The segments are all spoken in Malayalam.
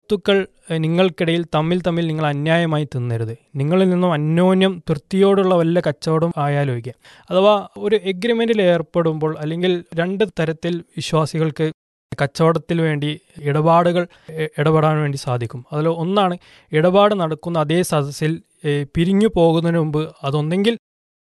സ്വത്തുക്കൾ ഏഹ്, നിങ്ങൾക്കിടയിൽ തമ്മിൽ തമ്മിൽ നിങ്ങൾ അന്യായമായി തിന്നരുത് നിങ്ങളിൽ നിന്നും അന്യോന്യം തൃപ്തിയോടുള്ള വല്ല കച്ചവടം ആയാലോചിക്കുക അഥവാ ഒരു എഗ്രിമെൻറ്റിൽ ഏർപ്പെടുമ്പോൾ അല്ലെങ്കിൽ രണ്ട് തരത്തിൽ വിശ്വാസികൾക്ക് കച്ചവടത്തിൽ വേണ്ടി ഇടപാടുകൾ എ- ഇടപെടാൻ വേണ്ടി സാധിക്കും അതിൽ ഒന്നാണ് ഇടപാട് നടക്കുന്ന അതേ സദസ്സിൽ ഏഹ്, പിരിഞ്ഞു പോകുന്നതിന് മുമ്പ് അതൊന്നെങ്കിൽ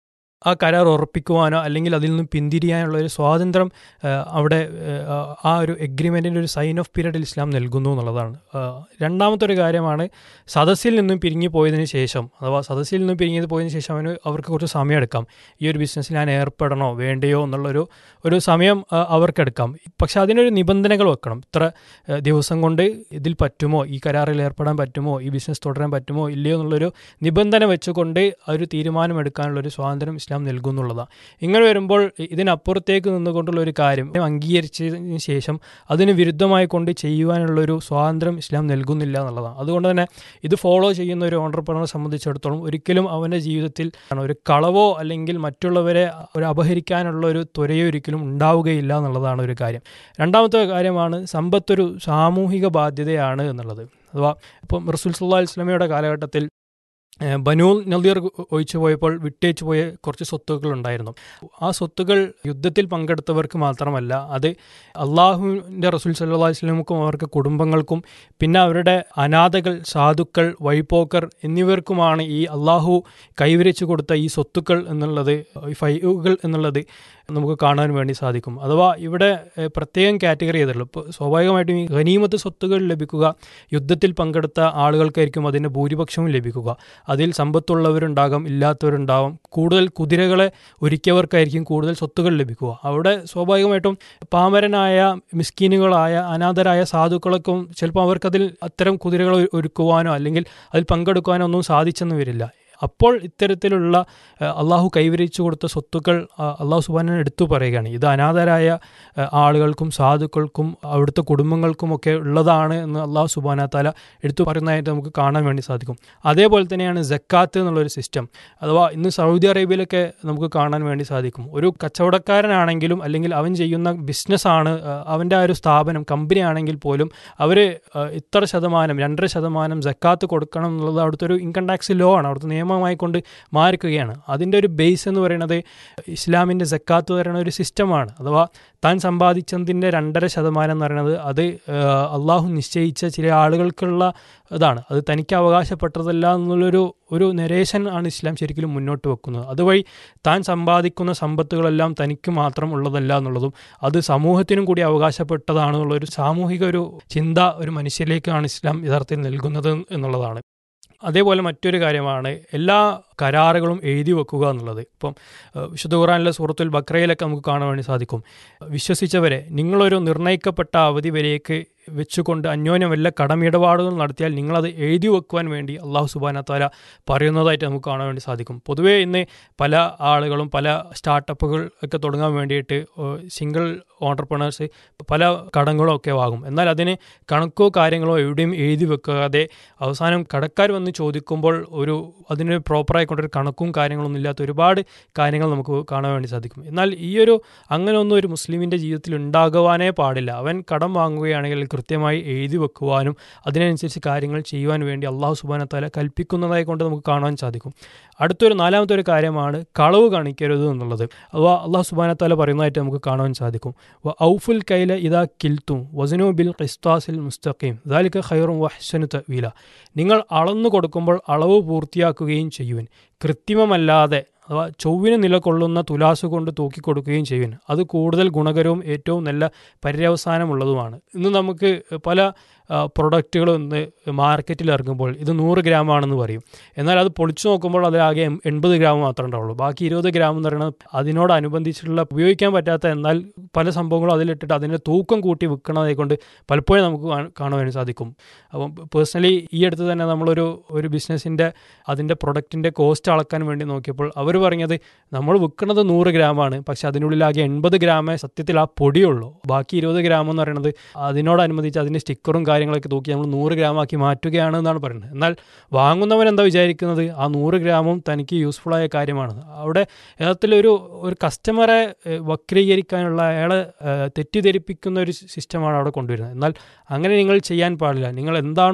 ആ കരാർ ഉറപ്പിക്കുവാനോ അല്ലെങ്കിൽ അതിൽ നിന്നും പിന്തിരിയാനുള്ള ഒരു സ്വാതന്ത്ര്യം ആ, അവിടെ ആ, ആ ഒരു എഗ്രിമെൻറ്റിൻ്റെ ഒരു സൈൻ ഓഫ് പീരീഡിൽ ഇസ്ലാം നൽകുന്നു എന്നുള്ളതാണ് ആ, രണ്ടാമത്തെ ഒരു കാര്യമാണ് സദസ്സിൽ നിന്നും പിരിഞ്ഞു പോയതിന് ശേഷം അഥവാ സദസ്സിൽ നിന്നും പിരിഞ്ഞു പോയതിന് ശേഷം അവന് അവർക്ക് കുറച്ച് സമയം എടുക്കാം ഈ ഒരു ബിസിനസ്സിൽ ഞാൻ ഏർപ്പെടണോ വേണ്ടയോ എന്നുള്ളൊരു ഒരു സമയം ആ, അവർക്കെടുക്കാം പക്ഷെ അതിനൊരു നിബന്ധനകൾ വെക്കണം ഇത്ര ആ, ദിവസം കൊണ്ട് ഇതിൽ പറ്റുമോ ഈ കരാറിൽ ഏർപ്പെടാൻ പറ്റുമോ ഈ ബിസിനസ് തുടരാൻ പറ്റുമോ ഇല്ലയോ എന്നുള്ളൊരു നിബന്ധന വെച്ചുകൊണ്ട് ആ ഒരു തീരുമാനമെടുക്കാനുള്ള ഒരു സ്വാതന്ത്ര്യം ഇസ്ലാം നൽകുന്നുള്ളതാണ് ഇങ്ങനെ വരുമ്പോൾ ഇതിനപ്പുറത്തേക്ക് നിന്നുകൊണ്ടുള്ള ഒരു കാര്യം അംഗീകരിച്ചതിന് ശേഷം അതിന് വിരുദ്ധമായി കൊണ്ട് ചെയ്യുവാനുള്ള ഒരു സ്വാതന്ത്ര്യം ഇസ്ലാം നൽകുന്നില്ല എന്നുള്ളതാണ് അതുകൊണ്ട് തന്നെ ഇത് ഫോളോ ചെയ്യുന്ന ഒരു ഓണ്ടർപ്രണറെ സംബന്ധിച്ചിടത്തോളം ഒരിക്കലും അവൻ്റെ ജീവിതത്തിൽ ഒരു കളവോ അല്ലെങ്കിൽ മറ്റുള്ളവരെ ഒരു അപഹരിക്കാനുള്ള ഒരു ത്വരയോ ഒരിക്കലും ഉണ്ടാവുകയില്ല എന്നുള്ളതാണ് ഒരു കാര്യം രണ്ടാമത്തെ കാര്യമാണ് സമ്പത്തൊരു സാമൂഹിക ബാധ്യതയാണ് എന്നുള്ളത് അഥവാ ഇപ്പം റസൂൽ സല്ലാ ഇസ്ലാമയുടെ കാലഘട്ടത്തിൽ ഏഹ് ബനൂൽ നദീർ ഒഴിച്ചു പോയപ്പോൾ വിട്ടേച്ചു പോയ കുറച്ച് സ്വത്തുക്കൾ ഉണ്ടായിരുന്നു ആ സ്വത്തുകൾ യുദ്ധത്തിൽ പങ്കെടുത്തവർക്ക് മാത്രമല്ല അത് അള്ളാഹുവിൻ്റെ റസൂൽ സല്ലാ വസ്ലമുക്കും അവർക്ക് കുടുംബങ്ങൾക്കും പിന്നെ അവരുടെ അനാഥകൾ സാധുക്കൾ വഴിപോക്കർ എന്നിവർക്കുമാണ് ഈ അള്ളാഹു കൈവരിച്ചു കൊടുത്ത ഈ സ്വത്തുക്കൾ എന്നുള്ളത് ഈ ഫൈവുകൾ എന്നുള്ളത് നമുക്ക് കാണാൻ വേണ്ടി സാധിക്കും അഥവാ ഇവിടെ ഏഹ്, പ്രത്യേകം കാറ്റഗറി ചെയ്തിട്ടുള്ളൂ ഇപ്പോൾ സ്വാഭാവികമായിട്ടും ഈ ഖനീമത്ത് സ്വത്തുകൾ ലഭിക്കുക യുദ്ധത്തിൽ പങ്കെടുത്ത ആളുകൾക്കായിരിക്കും അതിൻ്റെ ഭൂരിപക്ഷവും ലഭിക്കുക അതിൽ സമ്പത്തുള്ളവരുണ്ടാകാം ഇല്ലാത്തവരുണ്ടാകും കൂടുതൽ കുതിരകളെ ഒരുക്കിയവർക്കായിരിക്കും കൂടുതൽ സ്വത്തുകൾ ലഭിക്കുക അവിടെ സ്വാഭാവികമായിട്ടും പാമരനായ മിസ്കീനുകളായ അനാഥരായ സാധുക്കൾക്കും ചിലപ്പോൾ അവർക്കതിൽ അത്തരം കുതിരകൾ ഒരു- ഒരുക്കുവാനോ അല്ലെങ്കിൽ അതിൽ പങ്കെടുക്കുവാനോ ഒന്നും സാധിച്ചെന്ന് വരില്ല അപ്പോൾ ഇത്തരത്തിലുള്ള ഏഹ്, അള്ളാഹു കൈവരിച്ചു കൊടുത്ത സ്വത്തുക്കൾ ആ, അള്ളാഹു സുബാനൻ എടുത്തു പറയുകയാണ് ഇത് അനാഥരായ ഏഹ്, ആളുകൾക്കും സാധുക്കൾക്കും അവിടുത്തെ കുടുംബങ്ങൾക്കുമൊക്കെ ഉള്ളതാണ് എന്ന് അള്ളാഹു സുബാന താല എടുത്തു പറയുന്നതായിട്ട് നമുക്ക് കാണാൻ വേണ്ടി സാധിക്കും അതേപോലെ തന്നെയാണ് ജക്കാത്ത് എന്നുള്ളൊരു സിസ്റ്റം അഥവാ ഇന്ന് സൗദി അറേബ്യയിലൊക്കെ നമുക്ക് കാണാൻ വേണ്ടി സാധിക്കും ഒരു കച്ചവടക്കാരനാണെങ്കിലും അല്ലെങ്കിൽ അവൻ ചെയ്യുന്ന ബിസിനസ്സാണ് അവൻ്റെ ആ ഒരു സ്ഥാപനം കമ്പനി ആണെങ്കിൽ പോലും അവർ ഇത്ര ശതമാനം രണ്ടര ശതമാനം ജക്കാത്ത് കൊടുക്കണം എന്നുള്ളത് അവിടുത്തെ ഒരു ഇൻകം ടാക്സ് ലോ ആണ് അവിടുത്തെ നിയമമായി കൊണ്ട് മാറിക്കുകയാണ് അതിൻ്റെ ഒരു ബേസ് എന്ന് പറയുന്നത് ഇസ്ലാമിൻ്റെ ജക്കാത്ത് പറയുന്ന ഒരു സിസ്റ്റമാണ് അഥവാ താൻ സമ്പാദിച്ചതിൻ്റെ രണ്ടര ശതമാനം എന്ന് പറയുന്നത് അത് ഏഹ്, അള്ളാഹു നിശ്ചയിച്ച ചില ആളുകൾക്കുള്ള ഇതാണ് അത് തനിക്ക് അവകാശപ്പെട്ടതല്ല എന്നുള്ളൊരു ഒരു നരേഷൻ ആണ് ഇസ്ലാം ശരിക്കും മുന്നോട്ട് വെക്കുന്നത് അതുവഴി താൻ സമ്പാദിക്കുന്ന സമ്പത്തുകളെല്ലാം തനിക്ക് മാത്രം ഉള്ളതല്ല എന്നുള്ളതും അത് സമൂഹത്തിനും കൂടി അവകാശപ്പെട്ടതാണെന്നുള്ള ഒരു സാമൂഹിക ഒരു ചിന്ത ഒരു മനുഷ്യരിലേക്കാണ് ഇസ്ലാം യഥാർത്ഥത്തിൽ നൽകുന്നത് എന്നുള്ളതാണ് അതേപോലെ മറ്റൊരു കാര്യമാണ് എല്ലാ കരാറുകളും എഴുതി വെക്കുക എന്നുള്ളത് ഇപ്പം ഏഹ്, വിശുദ്ധ ഖുറാനിലെ സൂറത്തുൽ ബക്രയിലൊക്കെ നമുക്ക് കാണാൻ വേണ്ടി സാധിക്കും വിശ്വസിച്ചവരെ നിങ്ങളൊരു നിർണയിക്കപ്പെട്ട അവധി വരേക്ക് വെച്ചുകൊണ്ട് അന്യോന്യം വല്ല കടമിടപാടുകൾ നടത്തിയാൽ നിങ്ങളത് എഴുതി വെക്കുവാൻ വേണ്ടി അള്ളാഹു സുബാന താല പറയുന്നതായിട്ട് നമുക്ക് കാണാൻ വേണ്ടി സാധിക്കും പൊതുവേ ഇന്ന് പല ആളുകളും പല സ്റ്റാർട്ടപ്പുകൾ ഒക്കെ തുടങ്ങാൻ വേണ്ടിയിട്ട് സിംഗിൾ ഓണ്ടർപ്രണേഴ്സ് പല കടങ്ങളും ഒക്കെ വാങ്ങും എന്നാൽ അതിന് കണക്കോ കാര്യങ്ങളോ എവിടെയും എഴുതി വെക്കാതെ അവസാനം കടക്കാർ വന്ന് ചോദിക്കുമ്പോൾ ഒരു അതിന് പ്രോപ്പറായിക്കൊണ്ടൊരു കണക്കും കാര്യങ്ങളൊന്നും ഇല്ലാത്ത ഒരുപാട് കാര്യങ്ങൾ നമുക്ക് കാണാൻ വേണ്ടി സാധിക്കും എന്നാൽ ഈ ഒരു അങ്ങനെ ഒന്നും ഒരു മുസ്ലിമിൻ്റെ ജീവിതത്തിൽ ഉണ്ടാകുവാനേ പാടില്ല അവൻ കടം വാങ്ങുകയാണെങ്കിൽ കൃത്യമായി എഴുതി വെക്കുവാനും അതിനനുസരിച്ച് കാര്യങ്ങൾ ചെയ്യുവാൻ വേണ്ടി അള്ളാഹു സുബാനത്താല കൽപ്പിക്കുന്നതായി കൊണ്ട് നമുക്ക് കാണാൻ സാധിക്കും അടുത്തൊരു നാലാമത്തെ ഒരു കാര്യമാണ് കളവ് കാണിക്കരുത് എന്നുള്ളത് അഥവാ അള്ളാഹു സുബാനത്താല പറയുന്നതായിട്ട് നമുക്ക് കാണാൻ സാധിക്കും വ ഔഫുൽ കൈല ഇതാ കിൽത്തും വസനു ബിൽ ഖിസ്താസിൽ മുസ്തഖീം ദാലിക ഖൈറും വഹ്സനു തവീല നിങ്ങൾ അളന്നു കൊടുക്കുമ്പോൾ അളവ് പൂർത്തിയാക്കുകയും ചെയ്യുവൻ കൃത്രിമമല്ലാതെ അഥവാ ചൊവ്വിന് നിലകൊള്ളുന്ന തുലാസ് കൊണ്ട് തൂക്കിക്കൊടുക്കുകയും ചെയ്യുവൻ അത് കൂടുതൽ ഗുണകരവും ഏറ്റവും നല്ല പര്യവസാനമുള്ളതുമാണ് ഇന്ന് നമുക്ക് പല പ്രൊഡക്റ്റുകൾ ഇന്ന് മാർക്കറ്റിൽ ഇറങ്ങുമ്പോൾ ഇത് നൂറ് ഗ്രാം ആണെന്ന് പറയും എന്നാൽ അത് പൊളിച്ചു നോക്കുമ്പോൾ അതിലാകെ എം- എൺപത് ഗ്രാം മാത്രമേ ഉണ്ടാവുള്ളൂ ബാക്കി ഇരുപത് ഗ്രാം എന്ന് പറയുന്നത് അതിനോടനുബന്ധിച്ചിട്ടുള്ള ഉപയോഗിക്കാൻ പറ്റാത്ത എന്നാൽ പല സംഭവങ്ങളും അതിലിട്ടിട്ട് അതിൻ്റെ തൂക്കം കൂട്ടി വിൽക്കണതെ കൊണ്ട് പലപ്പോഴും നമുക്ക് കാ- കാണാൻ വേണ്ടി സാധിക്കും അപ്പം പേഴ്സണലി ഈ അടുത്ത് തന്നെ നമ്മളൊരു ഒരു ബിസിനസ്സിൻ്റെ അതിൻ്റെ പ്രൊഡക്റ്റിൻ്റെ കോസ്റ്റ് അളക്കാൻ വേണ്ടി നോക്കിയപ്പോൾ അവർ പറഞ്ഞത് നമ്മൾ വിൽക്കുന്നത് നൂറ് ഗ്രാമാണ് പക്ഷെ അതിനുള്ളിലാകെ എൺപത് ഗ്രാമേ സത്യത്തിൽ ആ പൊടിയുള്ളൂ ബാക്കി ഇരുപത് ഗ്രാം എന്ന് പറയുന്നത് അതിനോടനുബന്ധിച്ച് അതിൻ്റെ സ്റ്റിക്കറും കാര്യങ്ങളൊക്കെ തൂക്കി നമ്മൾ നൂറ് ഗ്രാമാക്കി മാറ്റുകയാണ് എന്നാണ് പറയുന്നത് എന്നാൽ വാങ്ങുന്നവൻ എന്താ വിചാരിക്കുന്നത് ആ നൂറ് ഗ്രാമും തനിക്ക് യൂസ്ഫുള്ളായ കാര്യമാണ് അവിടെ യഥാർത്ഥത്തിലൊരു ഒരു കസ്റ്റമറെ ഏഹ്, വക്രീകരിക്കാനുള്ള അയാളെ ഏഹ്, തെറ്റിദ്ധരിപ്പിക്കുന്ന ഒരു സിസ്റ്റമാണ് അവിടെ കൊണ്ടുവരുന്നത് എന്നാൽ അങ്ങനെ നിങ്ങൾ ചെയ്യാൻ പാടില്ല നിങ്ങൾ എന്താണോ